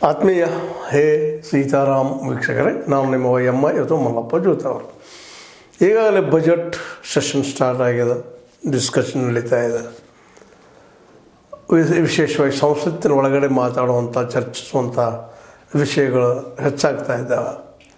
ಆತ್ಮೀಯ ಹೇ ಸೀತಾರಾಮ್ ವೀಕ್ಷಕರೇ ನಾನು ನಿಮ್ಮ ಎಮ್ ಐ ಅಥವಾ ಮಲ್ಲಪ್ಪ ಜೋತ್ ಅವರು ಈಗಾಗಲೇ ಬಜೆಟ್ ಸೆಷನ್ ಸ್ಟಾರ್ಟ್ ಆಗಿದೆ ಡಿಸ್ಕಷನ್ ನಡೀತಾ ಇದೆ ವಿಶ್- ವಿಶೇಷವಾಗಿ ಸಂಸತ್ತಿನ ಒಳಗಡೆ ಮಾತಾಡುವಂಥ ಚರ್ಚಿಸುವಂಥ ವಿಷಯಗಳು ಹೆಚ್ಚಾಗ್ತಾ ಇದ್ದಾವೆ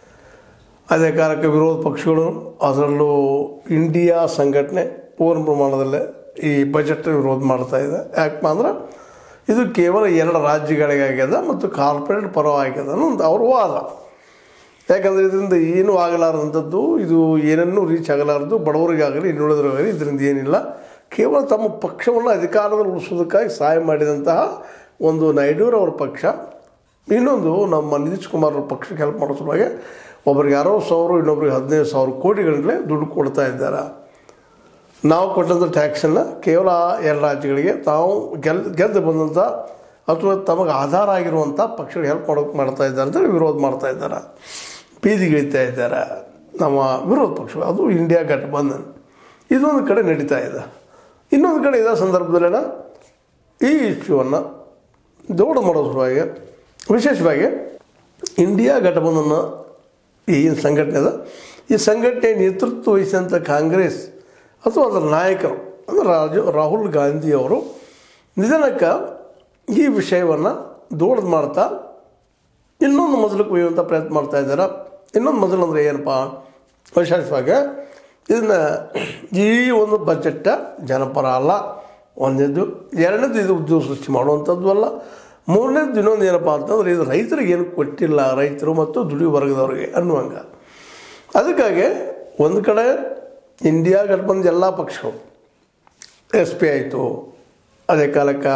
ಅದೇ ಕಾರಣಕ್ಕೆ ವಿರೋಧ ಪಕ್ಷಗಳು ಅದರಲ್ಲೂ ಇಂಡಿಯಾ ಸಂಘಟನೆ ಪೂರ್ಣ ಪ್ರಮಾಣದಲ್ಲಿ ಈ ಬಜೆಟ್ ವಿರೋಧ ಮಾಡ್ತಾ ಇದೆ ಯಾಕಪ್ಪ ಅಂದ್ರೆ ಇದು ಕೇವಲ ಎರಡು ರಾಜ್ಯಗಳಿಗಾಗ್ಯದ ಮತ್ತು ಕಾರ್ಪೊರೇಟ್ ಪರವಾಗ್ಯದ ಅನ್ನೋದು ಅವ್ರ ವಾದ ಯಾಕಂದರೆ ಇದರಿಂದ ಏನೂ ಆಗಲಾರದಂಥದ್ದು ಇದು ಏನನ್ನೂ ರೀಚ್ ಆಗಲಾರದು ಬಡವರಿಗಾಗಲಿ ಇನ್ನುಳಿದವರಿಗಾಗಲಿ ಇದರಿಂದ ಏನಿಲ್ಲ ಕೇವಲ ತಮ್ಮ ಪಕ್ಷವನ್ನು ಅಧಿಕಾರದಲ್ಲಿ ಉಳಿಸೋದಕ್ಕಾಗಿ ಸಹಾಯ ಮಾಡಿದಂತಹ ಒಂದು ನಾಯ್ಡೂರವ್ರ ಪಕ್ಷ ಇನ್ನೊಂದು ನಮ್ಮ ನಿತೀಶ್ ಕುಮಾರ್ ಅವ್ರ ಪಕ್ಷಕ್ಕೆ ಹೆಲ್ಪ್ ಮಾಡೋ ಸಲುವಾಗಿ ಒಬ್ರಿಗೆ ಅರವತ್ತು ಸಾವಿರ ಇನ್ನೊಬ್ರಿಗೆ ಹದಿನೈದು ಸಾವಿರ ಕೋಟಿಗಳಲ್ಲೇ ದುಡ್ಡು ಕೊಡ್ತಾ ಇದ್ದಾರೆ ನಾವು ಕೊಟ್ಟಂಥ ಟ್ಯಾಕ್ಸನ್ನು ಕೇವಲ ಎರಡು ರಾಜ್ಯಗಳಿಗೆ ತಾವು ಗೆಲ್ ಗೆದ್ದು ಬಂದಂಥ ಅಥವಾ ತಮಗೆ ಆಧಾರ ಆಗಿರುವಂಥ ಪಕ್ಷಗಳಿಗೆ ಹೆಲ್ಪ್ ಮಾಡೋಕೆ ಮಾಡ್ತಾ ಇದ್ದಾರೆ ಅಂತೇಳಿ ವಿರೋಧ ಮಾಡ್ತಾ ಇದ್ದಾರೆ ಬೀದಿಗಿಳಿತಾ ಇದ್ದಾರೆ ನಮ್ಮ ವಿರೋಧ ಪಕ್ಷ ಅದು ಇಂಡಿಯಾ ಗಠಬಂಧನ್ ಇದೊಂದು ಕಡೆ ನಡೀತಾ ಇದೆ ಇನ್ನೊಂದು ಕಡೆ ಇದೇ ಸಂದರ್ಭದಲ್ಲೇನ ಈ ಇಶ್ಯೂವನ್ನು ದೊಡ್ಡ ಮಾಡೋ ಸಲುವಾಗಿ ವಿಶೇಷವಾಗಿ ಇಂಡಿಯಾ ಗಠಬಂಧನ ಈ ಸಂಘಟನೆ ಅದ ಈ ಸಂಘಟನೆ ನೇತೃತ್ವ ವಹಿಸಿದಂಥ ಕಾಂಗ್ರೆಸ್ ಅಥವಾ ಅದರ ನಾಯಕರು ಅಂದರೆ ರಾಜು ರಾಹುಲ್ ಗಾಂಧಿಯವರು ನಿಧನಕ್ಕೆ ಈ ವಿಷಯವನ್ನು ದೊಡ್ಡದು ಮಾಡ್ತಾ ಇನ್ನೊಂದು ಮೊದಲಕ್ಕೆ ಒಯ್ಯುವಂಥ ಪ್ರಯತ್ನ ಮಾಡ್ತಾ ಇದ್ದಾರೆ ಇನ್ನೊಂದು ಮೊದಲು ಅಂದರೆ ಏನಪ್ಪ ವಿಶೇಷವಾಗಿ ಇದನ್ನು ಈ ಒಂದು ಬಜೆಟ್ ಜನಪರ ಅಲ್ಲ ಒಂದನೇದು ಎರಡನೇದು ಇದು ಉದ್ಯೋಗ ಸೃಷ್ಟಿ ಮಾಡುವಂಥದ್ದು ಅಲ್ಲ ಮೂರನೇದು ಇನ್ನೊಂದು ಏನಪ್ಪ ಅಂತಂದ್ರೆ ಇದು ರೈತರಿಗೆ ಏನು ಕೊಟ್ಟಿಲ್ಲ ರೈತರು ಮತ್ತು ದುಡಿಯೋ ವರ್ಗದವ್ರಿಗೆ ಅನ್ನುವಂಗೆ ಅದಕ್ಕಾಗಿ ಒಂದು ಕಡೆ ಇಂಡಿಯಾ ಗಠಬಂಧ ಎಲ್ಲ ಪಕ್ಷಗಳು ಎಸ್ ಪಿ ಆಯಿತು ಅದೇ ಕಾಲಕ್ಕೆ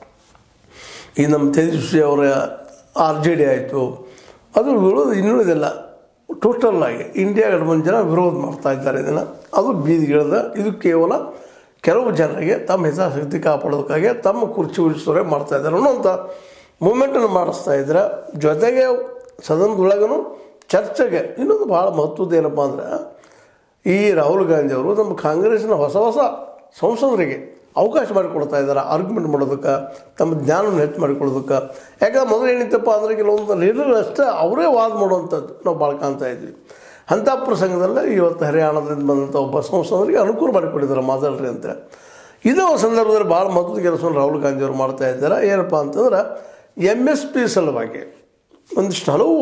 ಈ ನಮ್ಮ ತೇಜಸ್ವಿ ಅವರ ಆರ್ ಜೆ ಡಿ ಆಯಿತು ಅದು ವಿರೋಧ ಇನ್ನುಳಿದಿಲ್ಲ ಟೋಟಲ್ ಆಗಿ ಇಂಡಿಯಾ ಗಠಬಂಧನ ಜನ ವಿರೋಧ ಮಾಡ್ತಾ ಇದ್ದಾರೆ ಇದನ್ನು ಅದು ಬೀದಿಗಿಳಿದ ಇದು ಕೇವಲ ಕೆಲವು ಜನರಿಗೆ ತಮ್ಮ ಹಿತಾಸಕ್ತಿ ಕಾಪಾಡೋದಕ್ಕಾಗಿ ತಮ್ಮ ಕುರ್ಚಿ ಉಳಿಸೋರೆ ಮಾಡ್ತಾ ಇದ್ದಾರೆ ಅನ್ನೋಂಥ ಮೂಮೆಂಟನ್ನು ಮಾಡಿಸ್ತಾ ಇದ್ದಾರೆ ಜೊತೆಗೆ ಸದನದೊಳಗೂ ಚರ್ಚೆಗೆ ಇನ್ನೊಂದು ಭಾಳ ಮಹತ್ವದ ಏನಪ್ಪ ಅಂದ್ರೆ ಈ ರಾಹುಲ್ ಗಾಂಧಿ ಅವರು ನಮ್ಮ ಕಾಂಗ್ರೆಸ್ನ ಹೊಸ ಹೊಸ ಸಂಸದರಿಗೆ ಅವಕಾಶ ಮಾಡಿಕೊಡ್ತಾ ಇದ್ದಾರೆ ಆರ್ಗ್ಯುಮೆಂಟ್ ಮಾಡೋದಕ್ಕೆ ತಮ್ಮ ಜ್ಞಾನವನ್ನು ಹೆಚ್ಚು ಮಾಡಿಕೊಳ್ಳೋದಕ್ಕೆ ಯಾಕಂದ್ರೆ ಮೊದಲು ಏನಿತ್ತಪ್ಪ ಅಂದರೆ ಕೆಲವೊಂದು ಲೀಡರ್ ಅಷ್ಟೇ ಅವರೇ ವಾದ ಮಾಡುವಂಥದ್ದು ನಾವು ಭಾಳ ಕಾಣ್ತಾ ಇದ್ವಿ ಅಂಥ ಪ್ರಸಂಗದಲ್ಲೇ ಇವತ್ತು ಹರಿಯಾಣದಿಂದ ಬಂದಂಥ ಒಬ್ಬ ಸಂಸದರಿಗೆ ಅನುಕೂಲ ಮಾಡಿಕೊಟ್ಟಿದ್ದಾರೆ ಮಾತಾಡ್ರಿ ಅಂತ ಇದೇ ಒಂದು ಸಂದರ್ಭದಲ್ಲಿ ಭಾಳ ಮಹತ್ವದ ಕೆಲಸವನ್ನು ರಾಹುಲ್ ಗಾಂಧಿ ಅವರು ಮಾಡ್ತಾ ಇದ್ದಾರೆ ಏನಪ್ಪ ಅಂತಂದ್ರೆ ಎಮ್ ಎಸ್ ಪಿ ಸಲುವಾಗಿ ಒಂದಿಷ್ಟು ಹಲವು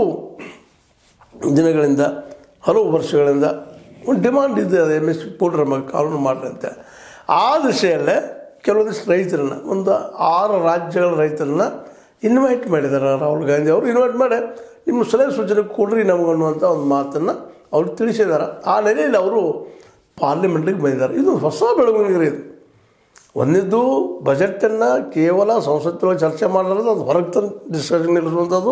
ದಿನಗಳಿಂದ ಹಲವು ವರ್ಷಗಳಿಂದ ಒಂದು ಡಿಮಾಂಡ್ ಇದೆ ಅದು ಎಮ್ ಎಸ್ ಪಿ ಪೌಡ್ರ್ ನಮಗೆ ಕಾನೂನು ಮಾಡ್ರಿ ಅಂತ ಆ ದಿಶೆಯಲ್ಲೇ ಕೆಲವೊಂದಿಷ್ಟು ರೈತರನ್ನ ಒಂದು ಆರು ರಾಜ್ಯಗಳ ರೈತರನ್ನ ಇನ್ವೈಟ್ ಮಾಡಿದ್ದಾರೆ ರಾಹುಲ್ ಗಾಂಧಿ ಅವರು ಇನ್ವೈಟ್ ಮಾಡಿ ನಿಮ್ಮ ಸಲಹೆ ಸೂಚನೆ ಕೊಡ್ರಿ ನಮಗೆ ಅನ್ನುವಂಥ ಒಂದು ಮಾತನ್ನು ಅವ್ರು ತಿಳಿಸಿದ್ದಾರೆ ಆ ನೆಲೆಯಲ್ಲಿ ಅವರು ಪಾರ್ಲಿಮೆಂಟಿಗೆ ಬಂದಿದ್ದಾರೆ ಇದು ಹೊಸ ಬೆಳವಣಿಗೆ ಇದು ಒಂದಿದ್ದು ಬಜೆಟನ್ನು ಕೇವಲ ಸಂಸತ್ತಿನೊಳಗೆ ಚರ್ಚೆ ಮಾಡಲಾರದು ಅದು ಹೊರಗೆ ತಂದು ಡಿಸ್ಕಷನ್ ನಿಲ್ಲಿಸುವಂಥದ್ದು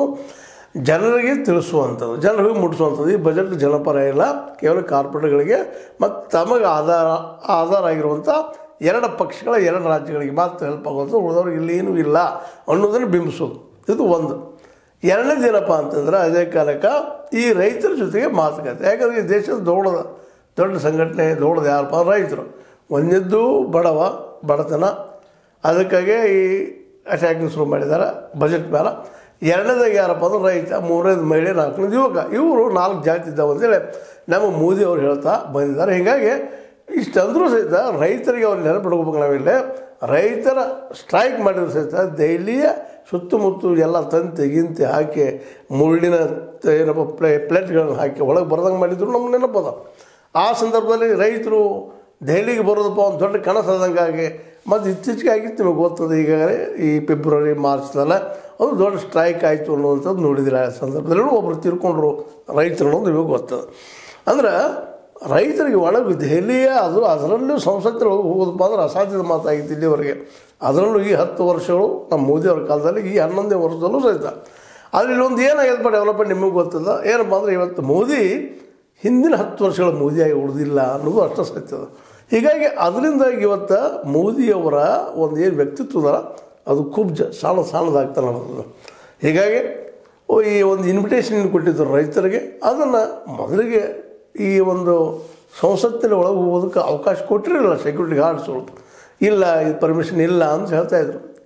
ಜನರಿಗೆ ತಿಳಿಸುವಂಥದ್ದು ಜನರಿಗೆ ಮುಟ್ಟಿಸುವಂಥದ್ದು ಈ ಬಜೆಟ್ ಜನಪರ ಇಲ್ಲ ಕೇವಲ ಕಾರ್ಪೊರೇಟ್ಗಳಿಗೆ ಮತ್ತು ತಮಗೆ ಆಧಾರ ಆಧಾರ ಆಗಿರುವಂಥ ಎರಡು ಪಕ್ಷಗಳ ಎರಡು ರಾಜ್ಯಗಳಿಗೆ ಮಾತ್ರ ಹೆಲ್ಪ್ ಆಗುವಂಥ ಉಳಿದವ್ರಿಗೆ ಇಲ್ಲಿ ಏನೂ ಇಲ್ಲ ಅನ್ನೋದನ್ನು ಬಿಂಬಿಸೋದು ಇದು ಒಂದು ಎರಡನೇದು ಏನಪ್ಪ ಅಂತಂದ್ರೆ ಅದೇ ಕಾಲಕ್ಕೆ ಈ ರೈತರ ಜೊತೆಗೆ ಮಾತುಕತೆ ಯಾಕಂದರೆ ಈ ದೇಶದ ದೊಡ್ಡ ದೊಡ್ಡ ಸಂಘಟನೆ ದೊಡ್ಡದು ಯಾರಪ್ಪ ರೈತರು ಒಂದಿದ್ದು ಬಡವ ಬಡತನ ಅದಕ್ಕಾಗಿ ಈ ಅಟ್ಯಾಕಿಂಗ್ ಶುರು ಮಾಡಿದ್ದಾರೆ ಬಜೆಟ್ ಮೇಲೆ ಎರಡನೇದಾಗಿ ಯಾರಪ್ಪ ಅಂದ್ರೆ ರೈತ ಮೂರನೇದು ಮಹಿಳೆ ನಾಲ್ಕನೇದು ಯುವಕ ಇವರು ನಾಲ್ಕು ಜಾತಿ ಇದ್ದಾವೆ ಅಂತೇಳಿ ನಮ್ಮ ಮೋದಿ ಅವರು ಹೇಳ್ತಾ ಬಂದಿದ್ದಾರೆ ಹೀಗಾಗಿ ಇಷ್ಟಂದ್ರೂ ಸಹಿತ ರೈತರಿಗೆ ಅವ್ರು ನೆನಪಿಡ್ಕೋಬೇಕು ನಾವಿಲ್ಲಿ ರೈತರ ಸ್ಟ್ರೈಕ್ ಮಾಡಿದ್ರು ಸಹಿತ ದೆಹಲಿಯ ಸುತ್ತಮುತ್ತ ಎಲ್ಲ ತಂತಿ ಗಿಂತಿ ಹಾಕಿ ಮುಳ್ಳಿನ ತ- ಏನಪ್ಪ ಪ್ಲೇ ಪ್ಲೇಟ್ಗಳನ್ನು ಹಾಕಿ ಒಳಗೆ ಬರ್ದಂಗೆ ಮಾಡಿದ್ರು ನಮ್ಗೆ ನೆನಪದ ಆ ಸಂದರ್ಭದಲ್ಲಿ ರೈತರು ದೆಹಲಿಗೆ ಬರೋದಪ್ಪ ಒಂದು ದೊಡ್ಡ ಕನಸಾದಂಗಾಗಿ ಮತ್ತು ಇತ್ತೀಚೆಗೆ ಆಗಿತ್ತು ನಿಮಗೆ ಗೊತ್ತದೆ ಈಗಾಗಲೇ ಈ ಫೆಬ್ರವರಿ ಮಾರ್ಚ್ದಲ್ಲ ಅದು ದೊಡ್ಡ ಸ್ಟ್ರೈಕ್ ಆಯಿತು ಅನ್ನುವಂಥದ್ದು ನೋಡಿದಿಲ್ಲ ಆ ಸಂದರ್ಭದಲ್ಲಿ ಒಬ್ಬರು ತಿರ್ಕೊಂಡ್ರು ರೈತರು ಅನ್ನೋದು ನಿಮಗೆ ಗೊತ್ತದ ಅಂದ್ರೆ ರೈತರಿಗೆ ಒಳಗೆ ದೆಹಲಿಯ ಅದು ಅದರಲ್ಲೂ ಸಂಸತ್ತಿನೊಳಗೆ ಹೋಗೋದಪ್ಪ ಅಂದ್ರೆ ಅಸಾಧ್ಯದ ಮಾತಾಗಿತ್ತು ಇಲ್ಲಿವರೆಗೆ ಅದರಲ್ಲೂ ಈ ಹತ್ತು ವರ್ಷಗಳು ನಮ್ಮ ಮೋದಿಯವ್ರ ಕಾಲದಲ್ಲಿ ಈ ಹನ್ನೊಂದನೇ ವರ್ಷದಲ್ಲೂ ಸಹಿತ ಆದರೆ ಇಲ್ಲೊಂದು ಏನಾಗಿದೆ ಡೆವಲಪ್ಮೆಂಟ್ ನಿಮಗೆ ಗೊತ್ತದ ಏನಪ್ಪ ಅಂದರೆ ಇವತ್ತು ಮೋದಿ ಹಿಂದಿನ ಹತ್ತು ವರ್ಷಗಳ ಮೋದಿಯಾಗಿ ಉಳಿದಿಲ್ಲ ಅನ್ನೋದು ಅಷ್ಟು ಸತ್ಯದ ಹೀಗಾಗಿ ಅದರಿಂದಾಗಿ ಇವತ್ತು ಮೋದಿಯವರ ಒಂದು ಏನು ವ್ಯಕ್ತಿತ್ವದ ಅದು ಕುಬ್ಜ ಸಾಣ ಸಾಣದಾಗ್ತಾ ನಡೆದದು ಹೀಗಾಗಿ ಓ, ಈ ಒಂದು ಇನ್ವಿಟೇಷನ್ ಕೊಟ್ಟಿದ್ದರು ರೈತರಿಗೆ ಅದನ್ನು ಮೊದಲಿಗೆ ಈ ಒಂದು ಸಂಸತ್ತಿನ ಒಳಗೆ ಹೋಗೋದಕ್ಕೆ ಅವಕಾಶ ಕೊಟ್ಟಿರಲಿಲ್ಲ ಸೆಕ್ಯೂರಿಟಿ ಗಾರ್ಡ್ಸ್ಗಳು ಇಲ್ಲ ಇದು ಪರ್ಮಿಷನ್ ಇಲ್ಲ ಅಂತ ಹೇಳ್ತಾಯಿದ್ರು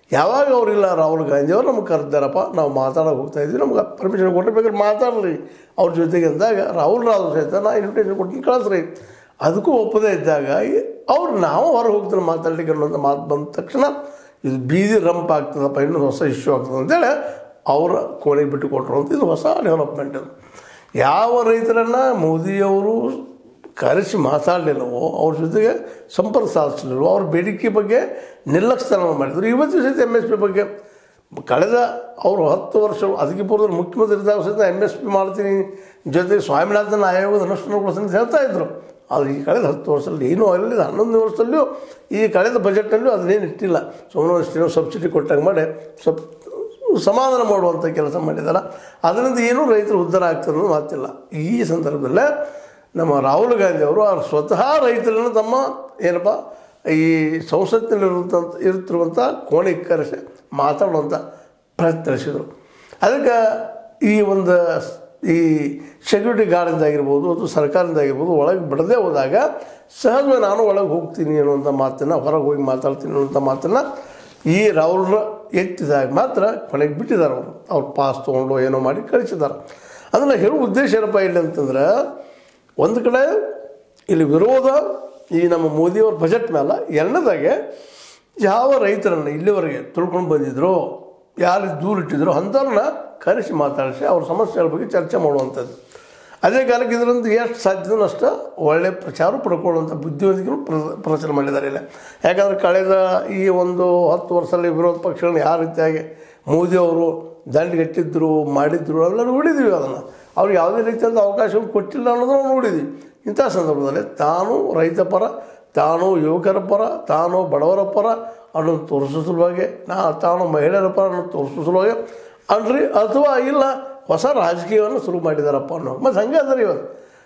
ಯಾವಾಗ ಅವರಿಲ್ಲ ರಾಹುಲ್ ಗಾಂಧಿ ಅವರು ನಮ್ಗೆ ಕರೆದಾರಪ್ಪ ನಾವು ಮಾತಾಡೋಕೆ ಹೋಗ್ತಾ ಇದ್ವಿ ನಮ್ಗೆ ಪರ್ಮಿಷನ್ ಕೊಟ್ಟರೆ ಬೇಕಾದ್ರೆ ಮಾತಾಡ್ರಿ ಅವ್ರ ಜೊತೆಗೆ ಅಂದಾಗ ರಾಹುಲ್ ರಾವ್ ಸಹಿತ ನಾ ಇನ್ವಿಟೇಷನ್ ಕೊಟ್ಟು ಕಳಿಸ್ರಿ ಅದಕ್ಕೂ ಒಪ್ಪದೇ ಇದ್ದಾಗ ಈ- ಅವ್ರು ನಾವು ಹೊರಗೆ ಹೋಗ್ತಾರೆ ಮಾತಾಡ್ಲಿಕ್ಕೆ ಅನ್ನೋಂಥ ಮಾತು ಬಂದ ತಕ್ಷಣ ಇದು ಬೀದಿ ರಂಪ್ ಆಗ್ತದಪ್ಪ ಇನ್ನೂ ಹೊಸ ಇಶ್ಯೂ ಆಗ್ತದೆ ಅಂತೇಳಿ ಅವರ ಕೋಣೆಗೆ ಬಿಟ್ಟು ಕೊಟ್ಟರು ಅಂತ ಇದು ಹೊಸ ಡೆವಲಪ್ಮೆಂಟ್ ಇದು ಯಾವ ರೈತರನ್ನು ಮೋದಿಯವರು ಕರೆಸಿ ಮಾತಾಡಲಿಲ್ಲವೋ ಅವ್ರ ಜೊತೆಗೆ ಸಂಪರ್ಕ ಸಾಧಿಸಲಿಲ್ವೋ ಅವ್ರ ಬೇಡಿಕೆ ಬಗ್ಗೆ ನಿರ್ಲಕ್ಷ್ಯತನ ಮಾಡಿದರು ಇವತ್ತು ಸಹಿತ ಎಮ್ ಎಸ್ ಪಿ ಬಗ್ಗೆ ಕಳೆದ ಅವರು ಹತ್ತು ವರ್ಷ ಅದಕ್ಕೆ ಪೂರ್ವದಲ್ಲಿ ಮುಖ್ಯಮಂತ್ರಿ ಇದ್ದಾಗ ಸಹಿತ ಎಮ್ ಎಸ್ ಪಿ ಮಾಡ್ತೀನಿ ಜೊತೆಗೆ ಸ್ವಾಮಿನಾಥನ್ ಆಯೋಗದ ಅನುಷ್ಠಾನಗೊಳಿಸ್ತೀನಿ ಅಂತ ಹೇಳ್ತಾ ಇದ್ರು ಆದರೆ ಈ ಕಳೆದ ಹತ್ತು ವರ್ಷದಲ್ಲಿ ಏನೂ ಆಗಲಿಲ್ಲ ಹನ್ನೊಂದು ವರ್ಷದಲ್ಲೂ ಈ ಕಳೆದ ಬಜೆಟ್ನಲ್ಲೂ ಅದನ್ನೇನು ಇಟ್ಟಿಲ್ಲ ಸುಮ್ಮನೆ ಅಷ್ಟೇನೋ ಸಬ್ಸಿಡಿ ಕೊಟ್ಟಂಗೆ ಮಾಡಿ ಸಬ್ ಸಮಾಧಾನ ಮಾಡುವಂಥ ಕೆಲಸ ಮಾಡಿದ್ದಾರೆ ಅದರಿಂದ ಏನೂ ರೈತರು ಉದ್ಧಾರ ಆಗ್ತದೆ ಅನ್ನೋದು ಮಾತಿಲ್ಲ ಈ ಸಂದರ್ಭದಲ್ಲೇ ನಮ್ಮ ರಾಹುಲ್ ಗಾಂಧಿ ಅವರು ಅವ್ರು ಸ್ವತಃ ರೈತರನ್ನು ತಮ್ಮ ಏನಪ್ಪ ಈ ಸಂಸತ್ತಿನಲ್ಲಿರುವಂಥ ಇರುತ್ತಿರುವಂಥ ಕೋಣೆಗೆ ಕರೆಸಿ ಮಾತಾಡುವಂಥ ಪ್ರಯತ್ನ ನಡೆಸಿದರು ಅದಕ್ಕೆ ಈ ಒಂದು ಈ ಸೆಕ್ಯೂರಿಟಿ ಗಾರ್ಡಿಂದ ಆಗಿರ್ಬೋದು ಅಥವಾ ಸರ್ಕಾರದಿಂದ ಆಗಿರ್ಬೋದು ಒಳಗೆ ಬಿಡದೆ ಹೋದಾಗ ಸಹಜವಾಗಿ ನಾನು ಒಳಗೆ ಹೋಗ್ತೀನಿ ಅನ್ನುವಂಥ ಮಾತನ್ನು ಹೊರಗೆ ಹೋಗಿ ಮಾತಾಡ್ತೀನಿ ಅನ್ನುವಂಥ ಮಾತನ್ನು ಈ ರಾಹುಲ್ ಎತ್ತಿದಾಗ ಮಾತ್ರ ಕೊನೆಗೆ ಬಿಟ್ಟಿದ್ದಾರೆ ಅವರು ಅವ್ರ ಪಾಸ್ ತೊಗೊಂಡು ಏನೋ ಮಾಡಿ ಕಳಿಸಿದ್ದಾರೆ ಅದನ್ನು ಹೇಳೋ ಉದ್ದೇಶ ಏನಪ್ಪ ಇಲ್ಲಿ ಅಂತಂದ್ರೆ ಒಂದು ಕಡೆ ಇಲ್ಲಿ ವಿರೋಧ ಈ ನಮ್ಮ ಮೋದಿಯವ್ರ ಬಜೆಟ್ ಮೇಲೆ ಎರಡನೇದಾಗೆ ಯಾವ ರೈತರನ್ನು ಇಲ್ಲಿವರೆಗೆ ತಿಳ್ಕೊಂಡು ಬಂದಿದ್ರು ಯಾರು ದೂರ ಇಟ್ಟಿದ್ರು ಅಂಥವ್ರನ್ನ ಕರೆಸಿ ಮಾತಾಡಿಸಿ ಅವ್ರ ಸಮಸ್ಯೆಗಳ ಬಗ್ಗೆ ಚರ್ಚೆ ಮಾಡುವಂಥದ್ದು ಅದೇ ಕಾಲಕ್ಕೆ ಇದರಿಂದ ಎಷ್ಟು ಸಾಧ್ಯನೋ ಅಷ್ಟು ಒಳ್ಳೆಯ ಪ್ರಚಾರ ಪಡ್ಕೊಳ್ಳುವಂಥ ಬುದ್ಧಿವಂತಿಕೆಗಳು ಪ್ರ ಪ್ರಚಾರ ಮಾಡಿದ್ದಾರೆ ಇಲ್ಲ ಯಾಕಂದರೆ ಕಳೆದ ಈ ಒಂದು ಹತ್ತು ವರ್ಷದಲ್ಲಿ ವಿರೋಧ ಪಕ್ಷಗಳನ್ನ ಯಾವ ರೀತಿಯಾಗಿ ಮೋದಿಯವರು ದಂಡಿಗೆಟ್ಟಿದ್ರು ಮಾಡಿದ್ರು ಅವೆಲ್ಲ ನೋಡಿದ್ದೀವಿ ಅದನ್ನು ಅವ್ರಿಗೆ ಯಾವುದೇ ರೀತಿಯಾದ ಅವಕಾಶಗಳು ಕೊಟ್ಟಿಲ್ಲ ಅನ್ನೋದನ್ನು ನಾವು ನೋಡಿದ್ವಿ ಇಂಥ ಸಂದರ್ಭದಲ್ಲಿ ತಾನು ರೈತ ಪರ ತಾನು ಯುವಕರ ಪರ ತಾನು ಬಡವರ ಪರ ಅನ್ನೋದು ತೋರಿಸೋ ಸಲುವಾಗಿ ನಾ ತಾನು ಮಹಿಳೆಯರ ಪರ ಅನ್ನೋದು ತೋರಿಸೋ ಸಲುವಾಗಿ ಅನ್ರಿ ಅಥವಾ ಇಲ್ಲ ಹೊಸ ರಾಜಕೀಯವನ್ನು ಶುರು ಮಾಡಿದಾರಪ್ಪ ಅನ್ನೋ ಮತ್ತು ಹಂಗೆ ಅದರಿ ಇವತ್ತು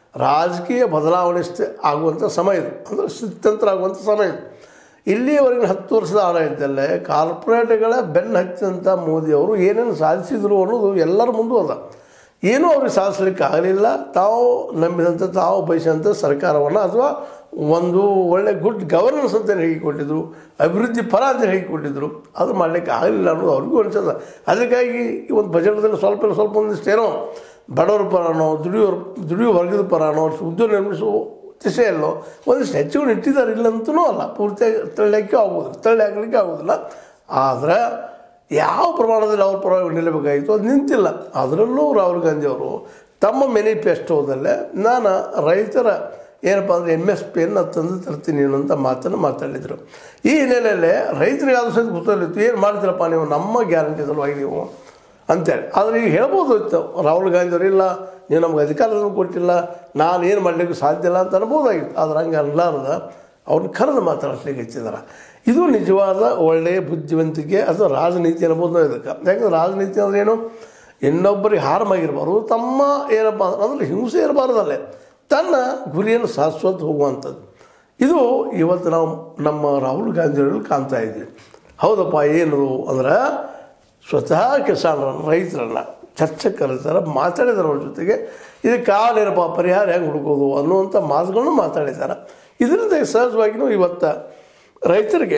ರಾಜಕೀಯ ಬದಲಾವಣೆ ಸ್ಥಿ ಆಗುವಂಥ ಸಮಯ ಇದು ಅಂದರೆ ಸ್ಥಿತ್ಯಂತರ ಆಗುವಂಥ ಸಮಯ ಇದು ಇಲ್ಲಿಯವರೆಗಿನ ಹತ್ತು ವರ್ಷದ ಆಡಳಿತದಲ್ಲೇ ಕಾರ್ಪೊರೇಟ್ಗಳ ಬೆನ್ನು ಹಚ್ಚಿದಂಥ ಮೋದಿಯವರು ಏನೇನು ಸಾಧಿಸಿದರು ಅನ್ನೋದು ಎಲ್ಲರ ಮುಂದೂ ಅದ ಏನೂ ಅವ್ರಿಗೆ ಸಾಧಿಸ್ಲಿಕ್ಕೆ ಆಗಲಿಲ್ಲ ತಾವು ನಂಬಿದಂಥ ತಾವು ಬಯಸಿದಂಥ ಸರ್ಕಾರವನ್ನು ಅಥವಾ ಒಂದು ಒಳ್ಳೆ ಗುಡ್ ಗವರ್ನೆನ್ಸ್ ಅಂತ ಹೇಳಿಕೊಟ್ಟಿದ್ರು ಅಭಿವೃದ್ಧಿ ಪರ ಅಂತ ಹೇಳಿಕೊಟ್ಟಿದ್ರು ಅದು ಮಾಡಲಿಕ್ಕೆ ಆಗಲಿಲ್ಲ ಅನ್ನೋದು ಅವ್ರಿಗೂ ಅನಿಸದ ಅದಕ್ಕಾಗಿ ಈ ಒಂದು ಬಜೆಟ್ದಲ್ಲಿ ಸ್ವಲ್ಪ ಸ್ವಲ್ಪ ಒಂದಿಷ್ಟು ಏನೋ ಬಡವರ ಪರನೋ ದುಡಿಯೋರು ದುಡಿಯೋ ವರ್ಗದ ಪರನೋ ಉದ್ಯೋಗ ನಿರ್ಮಿಸುವ ದಿಸೆಯಲ್ಲೋ ಒಂದಿಷ್ಟು ಹೆಚ್ಚುಗಳು ಇಟ್ಟಿದ್ದಾರೆ ಇಲ್ಲಂತನೂ ಅಲ್ಲ ಪೂರ್ತಿಯಾಗಿ ತಳ್ಳಲಿಕ್ಕೆ ಆಗೋದಿಲ್ಲ ತಳ್ಳಿ ಹಾಕಲಿಕ್ಕೆ ಆಗೋದಿಲ್ಲ ಆದರೆ ಯಾವ ಪ್ರಮಾಣದಲ್ಲಿ ಅವ್ರ ಪರವಾಗಿ ನಿಲ್ಲಬೇಕಾಗಿತ್ತು ಅದು ನಿಂತಿಲ್ಲ ಅದರಲ್ಲೂ ರಾಹುಲ್ ಗಾಂಧಿ ಅವರು ತಮ್ಮ ಮೆನಿಫೆಸ್ಟೋದಲ್ಲೇ ನಾನು ರೈತರ ಏನಪ್ಪ ಅಂದರೆ ಎಮ್ ಎಸ್ ಪಿಯನ್ನು ತಂದು ತರ್ತೀನಿ ಅನ್ನೋಂಥ ಮಾತನ್ನು ಮಾತಾಡಿದರು ಈ ಹಿನ್ನೆಲೆಯಲ್ಲಿ ರೈತರಿಗೆ ಯಾವುದು ಸಹಿತ ಗೊತ್ತಾಗಿತ್ತು ಏನು ಮಾಡ್ತೀರಪ್ಪ ನೀವು ನಮ್ಮ ಗ್ಯಾರಂಟಿ ಸಲುವಾಗಿ ನೀವು ಅಂತೇಳಿ ಆದರೆ ಈಗ ಹೇಳ್ಬೋದು ಇತ್ತು ರಾಹುಲ್ ಗಾಂಧಿ ಅವರು ಇಲ್ಲ ನೀವು ನಮ್ಗೆ ಅಧಿಕಾರವನ್ನು ಕೊಟ್ಟಿಲ್ಲ ನಾನು ಏನು ಮಾಡಲಿಕ್ಕೆ ಸಾಧ್ಯ ಇಲ್ಲ ಅಂತ ಅನ್ಬೋದಾಗಿತ್ತು ಆದ್ರೆ ಹಂಗೆ ಅನ್ಲಾರ್ದ ಅವ್ರನ್ನ ಕರೆದು ಮಾತಾಡಿಸ್ಲಿಕ್ಕೆ ಹೆಚ್ಚಿದಾರೆ ಇದು ನಿಜವಾದ ಒಳ್ಳೆಯ ಬುದ್ಧಿವಂತಿಕೆ ಅಥವಾ ರಾಜನೀತಿ ಅನ್ಬೋದು ನಾವು ಇದಕ್ಕೆ ಯಾಕಂದ್ರೆ ರಾಜನೀತಿ ಅಂದ್ರೆ ಏನು ಇನ್ನೊಬ್ಬರಿಗೆ ಹಾರ್ಮ್ ಆಗಿರಬಾರ್ದು ತಮ್ಮ ಏನಪ್ಪ ಅಂದ್ರೆ ಅದ್ರಲ್ಲಿ ಹಿಂಸೆ ಇರಬಾರ್ದಲ್ಲೇ ತನ್ನ ಗುರಿಯನ್ನು ಶಾಶ್ವತ ಹೋಗುವಂಥದ್ದು ಇದು ಇವತ್ತು ನಾವು ನಮ್ಮ ರಾಹುಲ್ ಗಾಂಧಿಯವರಲ್ಲಿ ಕಾಣ್ತಾ ಇದ್ದೀವಿ ಹೌದಪ್ಪ ಏನು ಅಂದ್ರೆ ಸ್ವತಃ ಕಿಸಾನರನ್ನು ರೈತರನ್ನು ಚರ್ಚೆ ಕರೀತಾರೆ ಮಾತಾಡಿದಾರೆ ಅವ್ರ ಜೊತೆಗೆ ಇದಕ್ಕೆ ಕಾಲೇನಪ್ಪ ಪರಿಹಾರ ಹೆಂಗೆ ಹುಡುಕೋದು ಅನ್ನುವಂಥ ಮಾತುಗಳನ್ನು ಮಾತಾಡಿದ್ದಾರೆ ಇದರಿಂದ ಸಹಜವಾಗಿಯೂ ಇವತ್ತು ರೈತರಿಗೆ